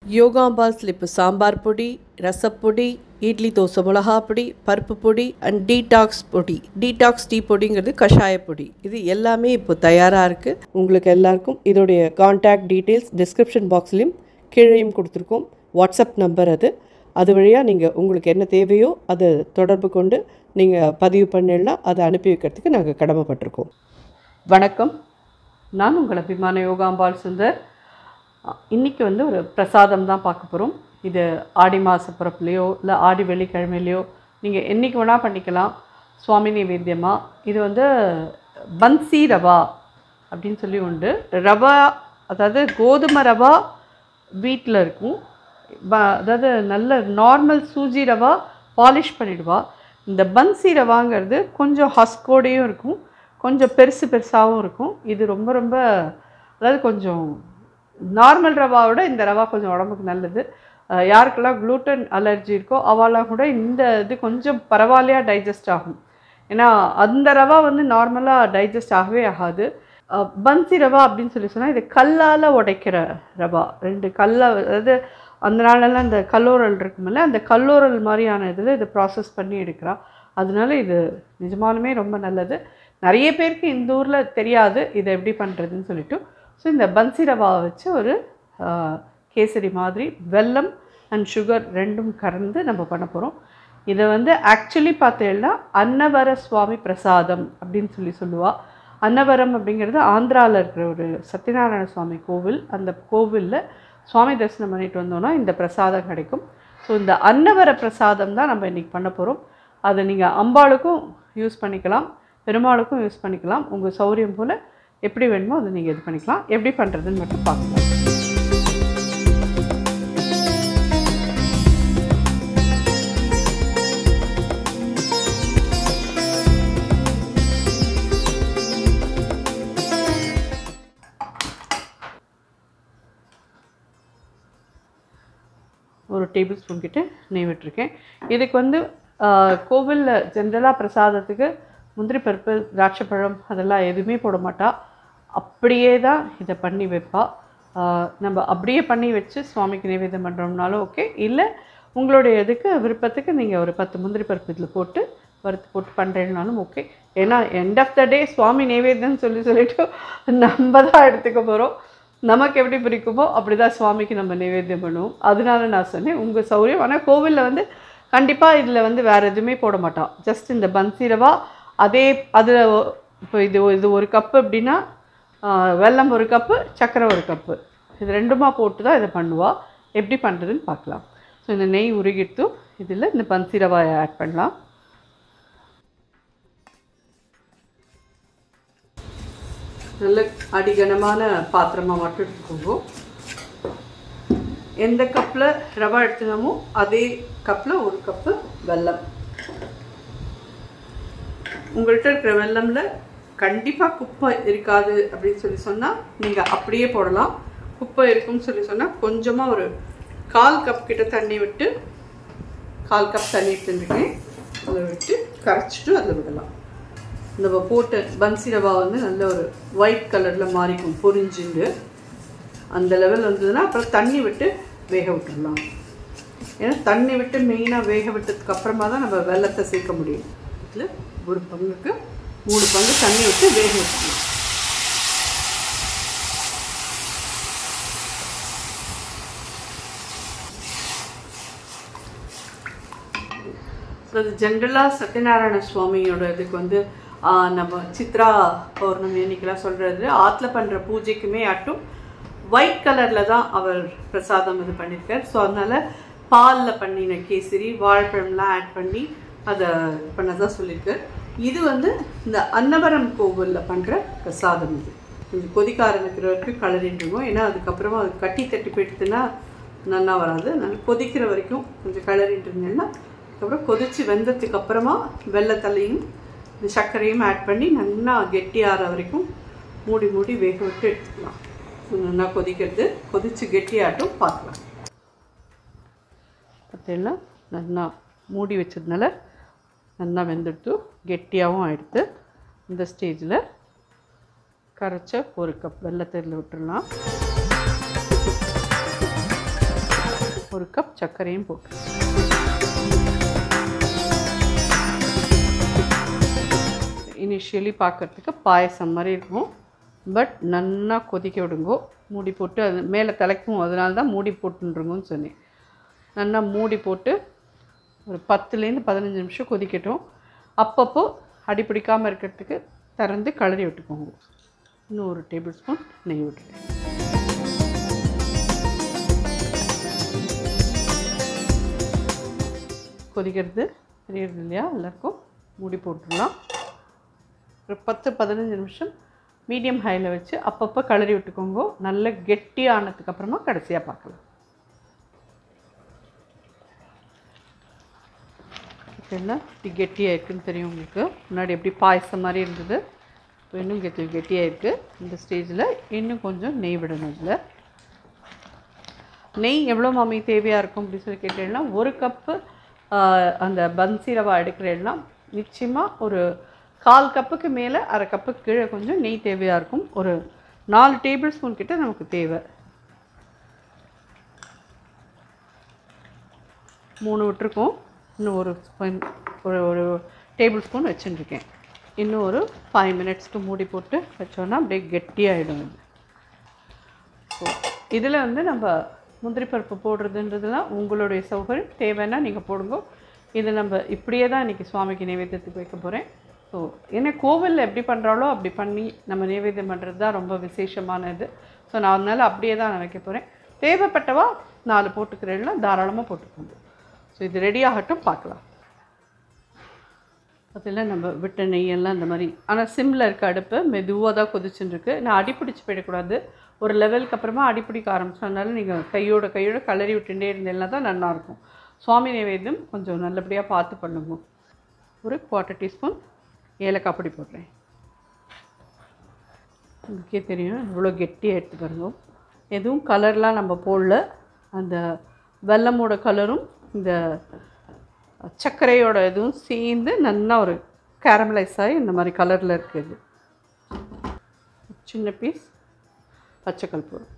Yogambal slip sambar பொடி ரசப்பொடி இட்லி தோசை மிளகா பொடி பருப்பு பொடி அண்ட் டீடாக்ஸ் பொடி டீடாக்ஸ் டீ பொடிங்கிறது கஷாய பொடி இது எல்லாமே இப்போ தயாராக இருக்குது உங்களுக்கு எல்லாருக்கும் இதோடைய காண்டாக்ட் டீட்டெயில்ஸ் டிஸ்கிரிப்ஷன் பாக்ஸ்லேயும் கீழேயும் கொடுத்துருக்கோம் வாட்ஸ்அப் நம்பர் அது அது வழியாக நீங்கள் உங்களுக்கு என்ன தேவையோ அதை தொடர்பு கொண்டு நீங்கள் பதிவு பண்ணிடனா அதை அனுப்பி வைக்கிறதுக்கு நாங்கள் கடமைப்பட்டிருக்கோம் வணக்கம் நான் உங்கள் அபிமான யோகாம்பால் சுந்தர் இன்றைக்கி வந்து ஒரு பிரசாதம் தான் பார்க்க போகிறோம் இது ஆடி மாத பிறப்புலையோ இல்லை ஆடி வெள்ளிக்கிழமையிலையோ நீங்கள் என்றைக்கு வேணால் பண்ணிக்கலாம் சுவாமி நைவேத்தியமாக இது வந்து பன்சி ரவா அப்படின்னு சொல்லி உண்டு ரவா அதாவது கோதுமை ரவா வீட்டில் இருக்கும் ப- அதாவது நல்ல நார்மல் சூஜி ரவா பாலிஷ் பண்ணிடுவா இந்த பன்சி ரவாங்கிறது கொஞ்சம் ஹஸ்கோடையும் இருக்கும் கொஞ்சம் பெருசு பெருசாகவும் இருக்கும் இது ரொம்ப ரொம்ப அதாவது கொஞ்சம் நார்மல் ரவாவோட இந்த ரவா கொஞ்சம் உடம்புக்கு நல்லது அஹ் யாருக்கெல்லாம் gluten அலர்ஜி இருக்கோ அவெல்லாம் கூட இந்த இது கொஞ்சம் பரவாயில்லையா டைஜஸ்ட் ஆகும் ஏன்னா அந்த ரவா வந்து நார்மலாக டைஜஸ்ட் ஆகவே ஆகாது அஹ் பன்சி ரவா அப்படின்னு சொல்லி சொன்னால் இது கல்லால் உடைக்கிற ரவா ரெண்டு கல்லை அதாவது அந்த நாளெல்லாம் இந்த கல்லோரல் இருக்குமில்ல அந்த கல்லோரல் மாதிரியான இதில் இதை ப்ராசஸ் பண்ணி எடுக்கிறா அதனால இது நிஜமாலுமே ரொம்ப நல்லது நிறைய பேருக்கு இந்த ஊரில் தெரியாது இதை எப்படி பண்ணுறதுன்னு சொல்லிட்டு ஸோ இந்த பன்சி ரவாவை வச்சு ஒரு ஆஹ், கேசரி மாதிரி வெல்லம் அண்ட் சுகர் ரெண்டும் கலந்து நம்ம பண்ண போகிறோம் இதை வந்து ஆக்சுவலி பார்த்தீங்கன்னா அன்னவர சுவாமி பிரசாதம் அப்படின்னு சொல்லி சொல்லுவா அன்னவரம் அப்படிங்கிறது ஆந்திராவில் இருக்கிற ஒரு சத்யநாராயண சுவாமி கோவில் அந்த கோவிலில் சுவாமி தரிசனம் பண்ணிட்டு வந்தோம்னா இந்த பிரசாதம் கிடைக்கும் ஸோ இந்த அன்னவர பிரசாதம் தான் நம்ம இன்றைக்கி பண்ண போகிறோம் அதை நீங்கள் அம்பாளுக்கும் யூஸ் பண்ணிக்கலாம் பெருமாளுக்கும் யூஸ் பண்ணிக்கலாம் உங்கள் சௌரியம் போல் எப்படி வேணுமோ அதை நீங்கள் இது பண்ணிக்கலாம் எப்படி பண்ணுறதுன்னு மட்டும் பார்க்கலாம் ஒரு டேபிள் ஸ்பூன் கிட்ட நெய் விட்டுருக்கேன் இதுக்கு வந்து கோவிலில் ஜென்ரலாக பிரசாதத்துக்கு முந்திரி பருப்பு திராட்சைப்பழம் அதெல்லாம் எதுவுமே போட மாட்டா அப்படியே தான் இதை பண்ணி வைப்பா ஆஹ் நம்ம அப்படியே பண்ணி வச்சு சுவாமிக்கு நிவேதம் பண்ணுறோம்னாலும் ஓகே இல்லை உங்களுடைய இதுக்கு விருப்பத்துக்கு நீங்கள் ஒரு பத்து முந்திரி பருப்பு இதில் போட்டு வறுத்து போட்டு பண்ணுறேன்னாலும் ஓகே ஏன்னா எண்ட் ஆஃப் த டே சுவாமி நைவேத்தியம்னு சொல்லி சொல்லிட்டு நம்ம தான் எடுத்துக்க போகிறோம் நமக்கு எப்படி பிடிக்குமோ அப்படி தான் சுவாமிக்கு நம்ம நைவேத்தியம் பண்ணுவோம் அதனால நான் சொன்னேன் உங்கள் சௌரியம் ஆனால் கோவிலில் வந்து கண்டிப்பாக இதில் வந்து வேறு எதுவுமே போட மாட்டான் ஜஸ்ட் இந்த பன்சி ரவா அதே அதில் இப்போ இது இது ஒரு கப்பு அப்படின்னா ஆஹ், வெல்லம் ஒரு கப்பு சர்க்கரை ஒரு கப்பு இது ரெண்டுமா போட்டு தான் இதை பண்ணுவா எப்படி பண்ணுறதுன்னு பார்க்கலாம் ஸோ இந்த நெய் உருகிட்டு இதில் இந்த பன்சி ரவாயை ஆட் பண்ணலாம் நல்ல அடிகனமான பாத்திரமாக மட்டும் எடுத்துக்கோங்க எந்த கப்பில் ரவா எடுத்துனமோ அதே கப்பில் ஒரு கப்பு வெல்லம் உங்கள்கிட்ட இருக்கிற வெல்லம்ல கண்டிப்பாக குப்பை இருக்காது அப்படின்னு சொல்லி சொன்னால் நீங்கள் அப்படியே போடலாம் குப்பை இருக்குன்னு சொல்லி சொன்னால் கொஞ்சமாக ஒரு கால் கப் கிட்ட தண்ணி விட்டு கால் கப் தண்ணி எடுத்துருக்கேன் அதில் விட்டு கரைச்சிட்டு அதில் விடலாம் நம்ம போட்ட பன்சி ரவா வந்து நல்ல ஒரு ஒயிட் கலரில் மாறிக்கும் பொரிஞ்சுண்டு அந்த லெவல் வந்ததுன்னா அப்புறம் தண்ணி விட்டு வேக விட்டுடலாம் ஏன்னா தண்ணி விட்டு மெயினாக வேக விட்டதுக்கு அப்புறமா தான் நம்ம வெள்ளத்தை சேர்க்க முடியும் இதில் ஒரு பங்குக்கு மூணு பங்கு தண்ணி விட்டு வேக விட்டுக்கலாம் ஸோ அது ஜென்ரலாக சத்யநாராயண சுவாமியோட இதுக்கு வந்து ஆஹ், நம்ம சித்ரா பௌர்ணமி அன்னைக்கெல்லாம் சொல்கிறது ஆற்றுல பண்ணுற பூஜைக்குமே ஆட்டும் ஒயிட் கலரில் தான் அவர் பிரசாதம் இது பண்ணியிருக்கார் ஸோ அதனால் பாலில் பண்ணின கேசரி வாழைப்பழம்லாம் ஆட் பண்ணி அதை பண்ணதான் சொல்லியிருக்கார் இது வந்து இந்த அன்னவரம் கோவிலில் பண்ணுற பிரசாதம் இது கொஞ்சம் கொதிக்க ஆரம்பிக்கிற வரைக்கும் கலரிட்டு இருக்கும் ஏன்னா அதுக்கப்புறமா அது கட்டி தட்டி போயிடுத்துன்னா நல்லா வராது நல்லா கொதிக்கிற வரைக்கும் கொஞ்சம் கிளறிட்டு இருந்தேன்னா அதுக்கப்புறம் கொதிச்சு வெந்ததுக்கு அப்புறமா வெள்ளத்தலையும் இந்த சர்க்கரையும் ஆட் பண்ணி நல்லா கெட்டியாகிற வரைக்கும் மூடி மூடி வேக விட்டு எடுத்துக்கலாம் இது நல்லா கொதிக்கிறது கொதிச்சு கெட்டியாட்டும் பார்க்கலாம் பார்த்தீங்கன்னா நல்லா மூடி வச்சதுனால நல்லா வெந்துடுத்து கெட்டியாகவும் ஆயிடுத்து இந்த ஸ்டேஜில் கரைச்ச ஒரு கப் வெள்ளத்தில் விட்டுடலாம் ஒரு கப் சர்க்கரையும் போட்டு இனிஷியலி பார்க்குறதுக்கு பாயசம் மாதிரி இருக்கும் பட் நன்னா கொதிக்க விடுங்கோ மூடி போட்டு அது மேலே தலைக்கும் அதனால தான் மூடி போட்டுருங்கன்னு சொன்னேன் நல்லா மூடி போட்டு ஒரு பத்துலேருந்து பதினஞ்சு நிமிஷம் கொதிக்கட்டும் அப்பப்போ அடி பிடிக்காமல் இருக்கிறதுக்கு திறந்து கிளறி விட்டுக்கோங்க இன்னும் ஒரு டேபிள் ஸ்பூன் நெய் விட்டுறேன் கொதிக்கிறது தெரியுறது இல்லையா எல்லாருக்கும் மூடி போட்டுடலாம் ஒரு பத்து பதினஞ்சு நிமிஷம் மீடியம் ஹையில் வச்சு அப்பப்போ கிளறி விட்டுக்கோங்க நல்ல கெட்டி ஆனதுக்கு அப்புறமா கடைசியாக பார்க்கலாம் ஓகேங்களா இப்படி கெட்டியாக இருக்குன்னு தெரியும் உங்களுக்கு முன்னாடி எப்படி பாயசம் மாதிரி இருந்தது இப்போ இன்னும் கெட்டி கெட்டியாக இருக்குது இந்த ஸ்டேஜில் இன்னும் கொஞ்சம் நெய் விடணும் இதில் நெய் எவ்வளோ மாமி தேவையாக இருக்கும் அப்படின்னு சொல்லி கேட்டீங்கன்னா ஒரு கப்பு அந்த பன்சி ரவா எடுக்கிறேன்னா நிச்சயமாக ஒரு கால் கப்புக்கு மேலே அரை கப்புக்கு கீழே கொஞ்சம் நெய் தேவையாக இருக்கும் ஒரு நாலு டேபிள் ஸ்பூன் கிட்ட நமக்கு தேவை மூணு விட்டுருக்கோம் இன்னும் ஒரு ஸ்பூன் ஒரு ஒரு டேபிள் ஸ்பூன் வச்சுட்டுருக்கேன் இன்னும் ஒரு ஃபைவ் மினிட்ஸ்க்கு மூடி போட்டு வச்சோன்னா அப்படியே கெட்டியாகிடும் இது ஸோ இதில் வந்து நம்ம முந்திரி பருப்பு போடுறதுன்றதுலாம் உங்களுடைய சௌகரியம் தேவைன்னா நீங்கள் போடுங்க இது நம்ம இப்படியே தான் இன்றைக்கி சுவாமிக்கு நைவேத்தியத்துக்கு வைக்க போகிறேன் ஸோ ஏன்னா கோவிலில் எப்படி பண்ணுறாலோ அப்படி பண்ணி நம்ம நைவேத்தியம் பண்ணுறது தான் ரொம்ப விசேஷமான இது ஸோ நான் அதனால் அப்படியே தான் நான் வைக்க போகிறேன் தேவைப்பட்டவா நாலு போட்டுக்கிறேன்னா தாராளமாக போட்டுக்கோங்க ஸோ இது ரெடி ஆகட்டும் பார்க்கலாம் அதில் நம்ம விட்ட நெய்யெல்லாம் இந்த மாதிரி ஆனால் சிம்மில் இருக்க அடுப்பு மெதுவாக தான் கொதிச்சுன்னு இருக்கு நான் அடிப்பிடிச்சு போயிடக்கூடாது ஒரு லெவலுக்கு அப்புறமா அடிப்பிடிக்க ஆரம்பிச்சதுனால நீங்கள் கையோட கையோட கலரி விட்டுட்டே இருந்தீங்கன்னா தான் நல்லாயிருக்கும் சுவாமி நைவேத்தியம் கொஞ்சம் நல்லபடியாக பார்த்து பண்ணுங்க ஒரு குவார்ட்டர் டீஸ்பூன் ஏலக்காய் பொடி போடுறேன் உங்களுக்கே தெரியும் இவ்வளோ கெட்டியாக எடுத்து பாருங்க எதுவும் கலர்லாம் நம்ம போடல அந்த வெல்லமோட கலரும் இந்த சர்க்கரையோட இதுவும் சேர்ந்து நல்லா ஒரு கேரமலைஸ் ஆகி இந்த மாதிரி கலரில் இருக்குது சின்ன பீஸ் பச்சை கற்பூரம்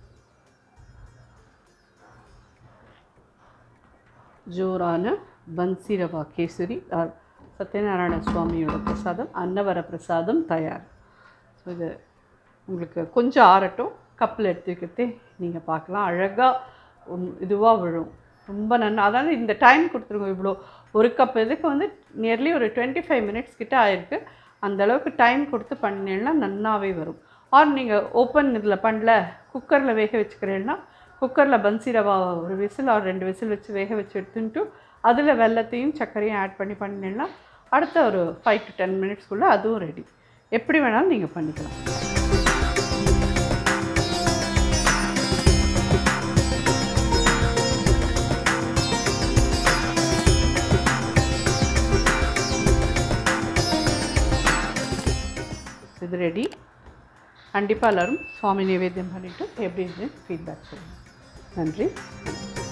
ஜோரான பன்சி ரவா கேசரி ஆர் சத்யநாராயண சுவாமியோட பிரசாதம் அன்னவர பிரசாதம் தயார் ஸோ இது உங்களுக்கு கொஞ்சம் ஆறட்டும் கப்பில் எடுத்து வைக்கிறதே நீங்கள் பார்க்கலாம் அழகாக இதுவாக விழும் ரொம்ப நன்னா அதாவது இந்த டைம் கொடுத்துருங்க இவ்வளோ ஒரு கப் இதுக்கு வந்து நியர்லி ஒரு டுவெண்ட்டி ஃபைவ் மினிட்ஸ் கிட்ட ஆயிருக்கு அந்த அளவுக்கு டைம் கொடுத்து பண்ணினீங்கன்னா நன்னாவே வரும் ஆர் நீங்கள் ஓப்பன் இதில் பண்ணல குக்கரில் வேக வச்சுக்கிறீங்கன்னா குக்கரில் பன்சி ரவா ஒரு விசில் ஆர் ரெண்டு விசில் வச்சு வேக வச்சு எடுத்துட்டு அதில் வெள்ளத்தையும் சர்க்கரையும் ஆட் பண்ணி பண்ணினீங்கன்னா அடுத்த ஒரு ஃபைவ் டு டென் மினிட்ஸ்க்குள்ளே அதுவும் ரெடி எப்படி வேணாலும் நீங்கள் பண்ணிக்கலாம் இது ரெடி கண்டிப்பாக எல்லோரும் சுவாமி நிவேத்தியம் பண்ணிவிட்டு எப்படி இருந்து ஃபீட்பேக் சொல்லுங்கள் நன்றி